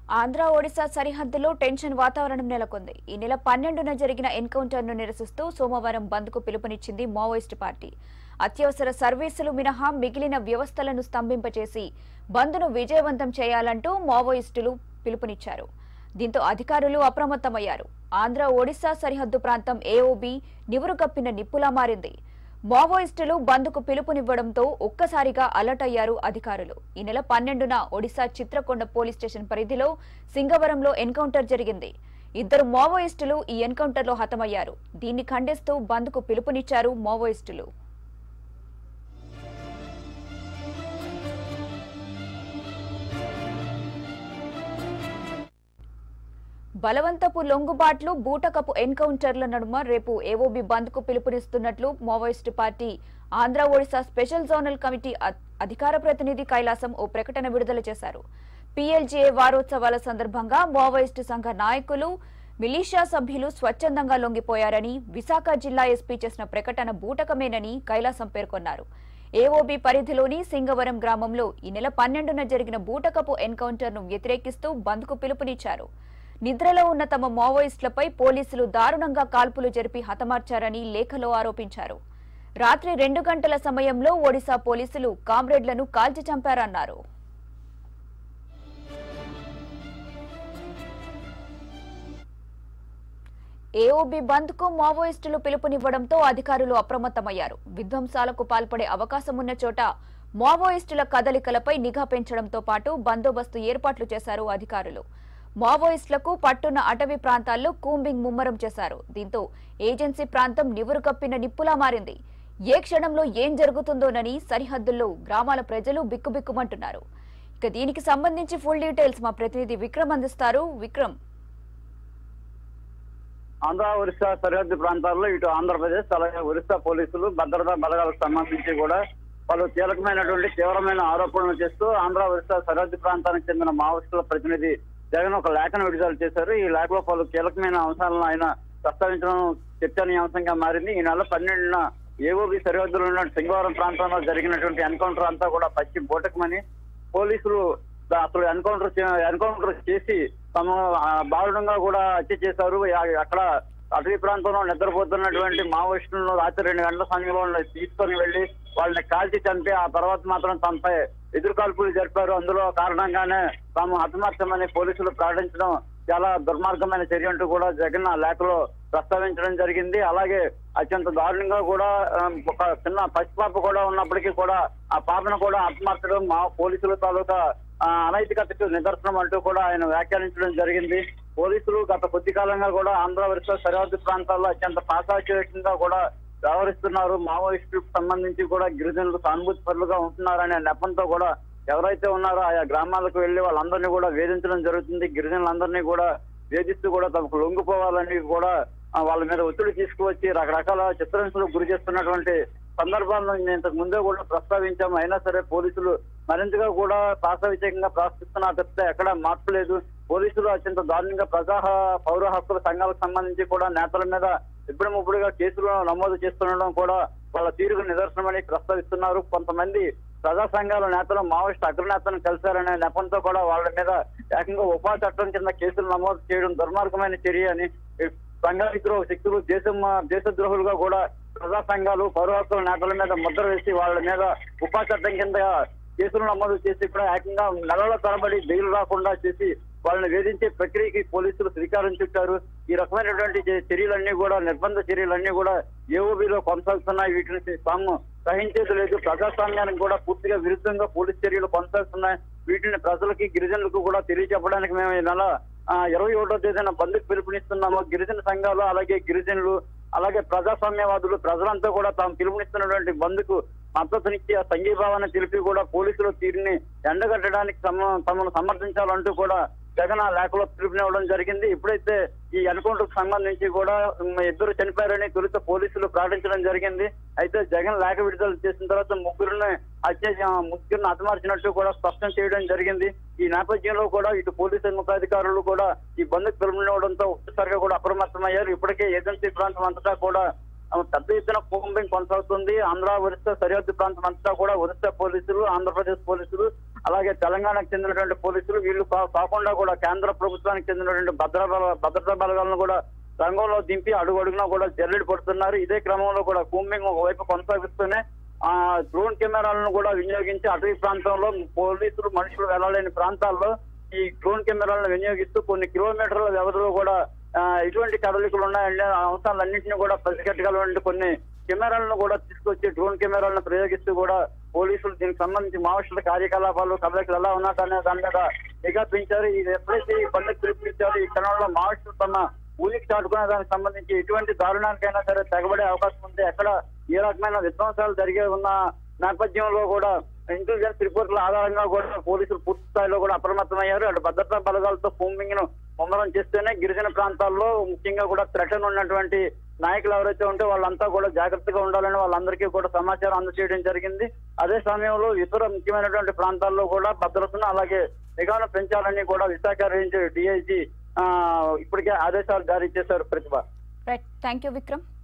ఆంధ్ర ఒడిశా సరిహద్దులో టెన్షన్ వాతావరణం నెలకొంది ఈ నెల పన్నెండున జరిగిన ఎన్కౌంటర్ను నిరసిస్తూ సోమవారం బంద్కు పిలుపునిచ్చింది మావోయిస్టు పార్టీ అత్యవసర సర్వీసులు మినహా మిగిలిన వ్యవస్థలను స్తంభింపచేసి బంద్ను విజయవంతం చేయాలంటూ మావోయిస్టులు పిలుపునిచ్చారు దీంతో అధికారులు అప్రమత్తమయ్యారు ఆంధ్ర ఒడిశా సరిహద్దు ప్రాంతం ఏఓబి నివురుగప్పిన నిప్పులా మారింది మావోయిస్టులు బంద్కు పిలుపునివ్వడంతో ఒక్కసారిగా అలర్ట్ అయ్యారు అధికారులు ఈ నెల పన్నెండున ఒడిశా చిత్రకొండ పోలీస్ స్టేషన్ పరిధిలో సింగవరంలో ఎన్కౌంటర్ జరిగింది ఇద్దరు మావోయిస్టులు ఈ ఎన్కౌంటర్లో హతమయ్యారు దీన్ని ఖండిస్తూ బంద్కు పిలుపునిచ్చారు మావోయిస్టులు బలవంతపు లొంగుబాట్లు బూటకపు ఎన్కౌంటర్ల నడుమ రేపు ఏవోబి బంద్కు పిలుపునిస్తున్నట్లు Maoist party Andhra Odisha special zonal committee అ- అధికార ప్రతినిధి కైలాసం ఓ ప్రకటన విడుదల చేశారు పీఎల్జీఏ వారోత్సవాల సందర్భంగా మావోయిస్టు సంఘ నాయకులు మిలీషియా సభ్యులు స్వచ్ఛందంగా లొంగిపోయారని విశాఖ జిల్లా ఎస్పీ చేసిన ప్రకటన బూటకమేనని కైలాసం పేర్కొన్నారు ఏఓబి పరిధిలోని సింగవరం గ్రామంలో ఈ నెల పన్నెండున జరిగిన బూటకపు ఎన్కౌంటర్ను వ్యతిరేకిస్తూ బంద్కు పిలుపునిచ్చారు నిద్రలో ఉన్న తమ మావోయిస్టులపై పోలీసులు దారుణంగా కాల్పులు జరిపి హతమార్చారని లేఖలో ఆరోపించారు రాత్రి రెండు గంటల సమయంలో ఒడిశా పోలీసులు కామ్రేడ్లను కాల్చి చంపారన్నారు ఏఓబి బంద్ కు మావోయిస్టులు పిలుపునివ్వడంతో అధికారులు అప్రమత్తమయ్యారు విధ్వంసాలకు పాల్పడే అవకాశం ఉన్న చోట మావోయిస్టుల కదలికలపై నిఘా పెంచడంతో పాటు బందోబస్తు ఏర్పాట్లు చేశారు అధికారులు మావోయిస్టులకు పట్టున్న అటవీ ప్రాంతాల్లో కూంబింగ్ ముమ్మరం చేశారు దీంతో ఏజెన్సీ ప్రాంతం నివురు కప్పిన నిప్పులా మారింది ఏ క్షణంలో ఏం జరుగుతుందోనని సరిహద్దుల్లో గ్రామాల ప్రజలు బిక్కుబిక్కుమంటున్నారు ఇక దీనికి సంబంధించి ఫుల్ డీటెయిల్స్ మా ప్రతినిధి విక్రమ్ అందిస్తారు విక్రమ్ ఆంధ్ర ఒరిస్సా సరిహద్దు ప్రాంతాల్లో ఇటు ఆంధ్రప్రదేశ్ అలాగే ఒరిస్సా పోలీసులు భద్రతా బలగాలకు సంబంధించి కూడా పలు కీలకమైనటువంటి తీవ్రమైన ఆరోపణలు చేస్తూ ఆంధ్ర ఒరిస్సా సరిహద్దు ప్రాంతానికి చెందిన మావోయిస్టుల ప్రతినిధి జగన్ ఒక లేఖను విడుదల చేశారు ఈ లేఖలో పలు కీలకమైన అంశాలను ఆయన ప్రస్తావించడం చర్చనీయాంశంగా మారింది ఈ నెల పన్నెండున ఏఓబి సరిహద్దులో ఉన్న సింగవరం ప్రాంతంలో జరిగినటువంటి ఎన్కౌంటర్ అంతా కూడా పచ్చి బూటకమని పోలీసులు దా- అసలు ఎన్కౌంటర్ చే- ఎన్కౌంటర్ చేసి తమ ఆ, దారుణంగా కూడా హత్య చేశారు ఆ- అక్కడ అటవీ ప్రాంతంలో నిద్రపోతున్నటువంటి మావోయిస్టులను రాత్రి రెండు గంటల సమయంలో తీసుకొని వెళ్లి వాళ్ళని కాల్చి చంపి ఆ తర్వాత మాత్రం తమపై ఎదురు కాల్పులు జరిపారు అందులో కారణంగానే తాము హతమార్చమని పోలీసులు ప్రకటించడం చాలా దుర్మార్గమైన చర్య అంటూ కూడా జగన్ ఆ లేఖలో ప్రస్తావించడం జరిగింది అలాగే అత్యంత దారుణంగా కూడా ఆ, ఒక చిన్న పసిపాప కూడా ఉన్నప్పటికీ కూడా ఆ పాపను కూడా ఆత్మహత్యడం మా పోలీసుల తాలూకా ఆ, అనైతికతకు నిదర్శనం అంటూ కూడా ఆయన వ్యాఖ్యానించడం జరిగింది పోలీసులు గత కొద్ది కాలంగా కూడా ఆంధ్ర ఒరిస్సా సరిహద్దు ప్రాంతాల్లో అత్యంత పాశాచేతంగా కూడా వ్యవహరిస్తున్నారు మావోయిస్టులకు సంబంధించి కూడా గిరిజనులు సానుభూతి పరులుగా ఉంటున్నారనే నెపంతో కూడా ఎవరైతే ఉన్నారో ఆయా గ్రామాలకు వెళ్లి వాళ్ళందరినీ కూడా వేధించడం జరుగుతుంది గిరిజనులందరినీ కూడా వేధిస్తూ కూడా తమకు లొంగిపోవాలని కూడా ఆ, వాళ్ళ మీద ఒత్తిడి తీసుకువచ్చి రకరకాల చిత్రహింసలకు గురి చేస్తున్నటువంటి సందర్భాలను నేను ఇంతకు ముందే కూడా ప్రస్తావించాము అయినా సరే పోలీసులు మరింతగా కూడా పాశవిచకంగా ప్రవర్తిస్తున్నా తప్పితే ఎక్కడ మార్పు లేదు పోలీసులు అత్యంత దారుణంగా ప్రజా పౌర హక్కుల సంఘాలకు సంబంధించి కూడా నేతల మీద ఇప్పుడు ముప్పుడుగా కేసులు నమోదు చేస్తుండడం కూడా వాళ్ళ తీరుకు నిదర్శనమని ప్రస్తావిస్తున్నారు కొంతమంది ప్రజా సంఘాల నేతలు మావోయిస్ట్ అగ్రనేతలను కలిశారనే నెపంతో కూడా వాళ్ళ మీద ఏకంగా ఉపా చట్టం కింద కేసులు నమోదు చేయడం దుర్మార్గమైన చర్య అని ఈ సంఘానిద్రోహ శక్తులు దేశం దేశద్రోహులుగా కూడా ప్రజా సంఘాలు పౌర హక్కుల నేతల మీద ముద్ర వేసి వాళ్ళ మీద ఉపా చట్టం కింద కేసులు నమోదు చేసి కూడా ఏకంగా నెలల తరబడి బెయిల్ రాకుండా చేసి వాళ్ళని వేధించే ప్రక్రియకి పోలీసులు శ్రీకారం చుట్టారు ఈ రకమైనటువంటి చే- చర్యలన్నీ కూడా నిర్బంధ చర్యలన్నీ కూడా ఏఓబిలో కొనసాగుతున్నాయి వీటిని తాము సహించేది లేదు ప్రజాస్వామ్యానికి కూడా పూర్తిగా విరుద్ధంగా పోలీస్ చర్యలు కొనసాగుతున్నాయి వీటిని ప్రజలకి గిరిజనులకు కూడా తెలియజెప్పడానికి మేము ఈ నెల ఆ, ఇరవై ఒకటో తేదీన బంధుకు పిలుపునిస్తున్నాము గిరిజన సంఘాలు అలాగే గిరిజనులు అలాగే ప్రజాస్వామ్యవాదులు ప్రజలంతా కూడా తాము పిలుపునిస్తున్నటువంటి బంధుకు మద్దతునిచ్చి ఆ సంఘీభావాన్ని తెలిపి కూడా పోలీసుల తీరుని ఎండగట్టడానికి తమ తమను సమర్థించాలంటూ కూడా జగన్ ఆ లేఖలో పిలుపునివ్వడం జరిగింది ఇప్పుడైతే ఈ ఎన్కౌంటర్ కు సంబంధించి కూడా ఉమ్, ఇద్దరు చనిపోయారని తొలుత పోలీసులు ప్రకటించడం జరిగింది అయితే జగన్ లేఖ విడుదల చేసిన తర్వాత ముగ్గురిని హత్య చే- ముగ్గురిని హతమార్చినట్టు కూడా స్పష్టం చేయడం జరిగింది ఈ నేపథ్యంలో కూడా ఇటు పోలీసు ఉన్నతాధికారులు కూడా ఈ బంధుకు పిలుపునివ్వడంతో ఒక్కసారిగా కూడా అప్రమత్తమయ్యారు ఇప్పటికే ఏజెన్సీ ప్రాంతం అంతటా కూడా ఆ, పెద్ద ఎత్తున కూంబింగ్ కొనసాగుతుంది ఆంధ్ర ఒరిస్సా సరిహద్దు ప్రాంతం అంతా కూడా ఒరిస్సా పోలీసులు ఆంధ్రప్రదేశ్ పోలీసులు అలాగే తెలంగాణకు చెందినటువంటి పోలీసులు వీళ్ళు కా- కాకుండా కూడా కేంద్ర ప్రభుత్వానికి చెందినటువంటి భద్రతా బల- భద్రతా బలగాలను కూడా రంగంలో దింపి అడుగు అడుగునా కూడా జల్లెడి పడుతున్నారు ఇదే క్రమంలో కూడా కూంబింగ్ ఒకవైపు కొనసాగిస్తూనే ఆ డ్రోన్ కెమెరాలను కూడా వినియోగించి అటవీ ప్రాంతంలో పోలీసులు మనుషులు వెళ్ళలేని ప్రాంతాల్లో ఈ డ్రోన్ కెమెరాలను వినియోగిస్తూ కొన్ని కిలోమీటర్ల వ్యవధిలో కూడా ఆ, ఇటువంటి కదలికలు ఉన్నాయండి ఆ అంశాలన్నింటినీ కూడా పసిగట్టగలటువంటి కొన్ని కెమెరాలను కూడా తీసుకొచ్చి డ్రోన్ కెమెరాలను ప్రయోగిస్తూ కూడా పోలీసులు దీనికి సంబంధించి మావోయిస్టుల కార్యకలాపాలు కదలికలు ఎలా ఉన్నాయనే దాని మీద నిఘా పెంచారు ఇది ఎప్పుడైతే ఈ పండుగ పిలుపునిచ్చారు ఈ క్షణంలో మావోయిస్టులు తమ ఊరికి చాటుకునే దానికి సంబంధించి ఎటువంటి దారుణానికైనా సరే తెగబడే అవకాశం ఉంది ఎక్కడ ఏ రకమైన విధ్వంసాలు జరిగే ఉన్న నేపథ్యంలో కూడా ఇంటెలిజెన్స్ రిపోర్టుల ఆధారంగా కూడా పోలీసులు పూర్తి స్థాయిలో కూడా అప్రమత్తమయ్యారు అటు భద్రతా బలగాలతో కూంబింగ్ ను ముమ్మరం చేస్తేనే గిరిజన ప్రాంతాల్లో ముఖ్యంగా కూడా థ్రెటన్ ఉన్నటువంటి నాయకులు ఎవరైతే ఉంటే వాళ్ళంతా కూడా జాగ్రత్తగా ఉండాలని వాళ్ళందరికీ కూడా సమాచారం అందజేయడం జరిగింది అదే సమయంలో ఇతర ముఖ్యమైనటువంటి ప్రాంతాల్లో కూడా భద్రతను అలాగే నిఘాను పెంచాలని కూడా విశాఖ రేంజ్ డిఐజీ ఇప్పటికే ఆదేశాలు జారీ చేశారు Pratibha right thank you Vikram